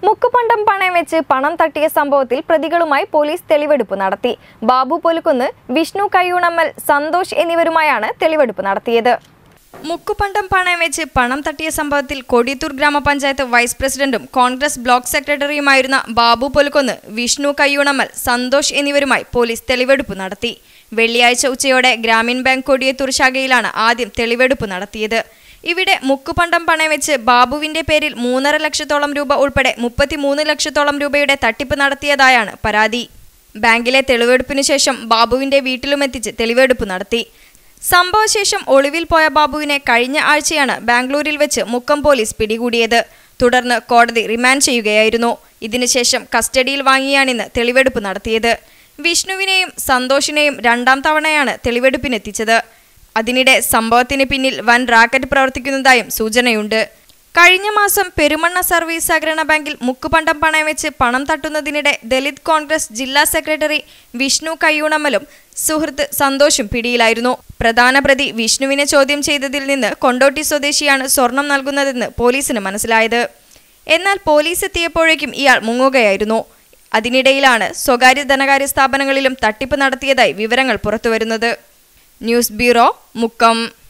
മുക്കുപണ്ടം പണയം വെച്ച് പണം തട്ടിയ സംഭവത്തിൽ പ്രതികളുമായി പോലീസ് തെളിവെടുപ്പ് നടത്തി ബാബു പൊലുക്കുന്ന് വിഷ്ണു കയ്യൂണമ്മൽ സന്തോഷ് എന്നിവരുമായാണ് തെളിവെടുപ്പ് നടത്തിയത് മുക്കുപണ്ടം പണയം വെച്ച് പണം തട്ടിയ സംഭവത്തിൽ കൊടിയത്തൂർ ഗ്രാമപഞ്ചായത്ത് വൈസ് പ്രസിഡന്റും കോൺഗ്രസ് ബ്ലോക്ക് സെക്രട്ടറിയുമായിരുന്ന ബാബു പൊലുക്കൊന്ന് വിഷ്ണു കയ്യൂണമ്മൽ സന്തോഷ് എന്നിവരുമായി പോലീസ് തെളിവെടുപ്പ് നടത്തി വെള്ളിയാഴ്ച ഉച്ചയോടെ ഗ്രാമീൺ ബാങ്ക് കൊടിയത്തൂർ ശാഖയിലാണ് ആദ്യം തെളിവെടുപ്പ് നടത്തിയത് ഇവിടെ മുക്കുപണ്ടം പണയം വെച്ച് ബാബുവിന്റെ പേരിൽ മൂന്നര ലക്ഷത്തോളം രൂപ ഉൾപ്പെടെ മുപ്പത്തിമൂന്ന് ലക്ഷത്തോളം രൂപയുടെ തട്ടിപ്പ് നടത്തിയതായാണ് പരാതി ബാങ്കിലെ തെളിവെടുപ്പിന് ശേഷം ബാബുവിന്റെ വീട്ടിലുമെത്തിച്ച് തെളിവെടുപ്പ് നടത്തി സംഭവശേഷം ഒളിവിൽ പോയ ബാബുവിനെ കഴിഞ്ഞ ആഴ്ചയാണ് ബാംഗ്ലൂരിൽ വെച്ച് മുക്കം പോലീസ് പിടികൂടിയത് തുടർന്ന് കോടതി റിമാൻഡ് ചെയ്യുകയായിരുന്നു ഇതിനുശേഷം കസ്റ്റഡിയിൽ വാങ്ങിയാണിന്ന് തെളിവെടുപ്പ് നടത്തിയത് വിഷ്ണുവിനെയും സന്തോഷിനെയും രണ്ടാം തവണയാണ് തെളിവെടുപ്പിനെത്തിച്ചത് അതിനിടെ സംഭവത്തിന് പിന്നിൽ വൻ റാക്കറ്റ് പ്രവർത്തിക്കുന്നതായും സൂചനയുണ്ട് കഴിഞ്ഞ മാസം പെരുമണ്ണ സർവീസ് സഹകരണ ബാങ്കിൽ മുക്കുപണ്ടം പണയം വെച്ച് പണം തട്ടുന്നതിനിടെ ദലിത് കോൺഗ്രസ് ജില്ലാ സെക്രട്ടറി വിഷ്ണു കയ്യൂണമ്മലും സുഹൃത്ത് സന്തോഷും പിടിയിലായിരുന്നു പ്രധാന പ്രതി വിഷ്ണുവിനെ ചോദ്യം ചെയ്തതിൽ നിന്ന് കൊണ്ടോട്ടി സ്വദേശിയാണ് സ്വർണം നൽകുന്നതെന്ന് പോലീസിന് മനസ്സിലായത് എന്നാൽ പോലീസ് എത്തിയപ്പോഴേക്കും ഇയാൾ മുങ്ങുകയായിരുന്നു അതിനിടയിലാണ് സ്വകാര്യ ധനകാര്യ സ്ഥാപനങ്ങളിലും തട്ടിപ്പ് നടത്തിയതായി വിവരങ്ങൾ പുറത്തുവരുന്നത് ന്യൂസ് ബ്യൂറോ മുക്കം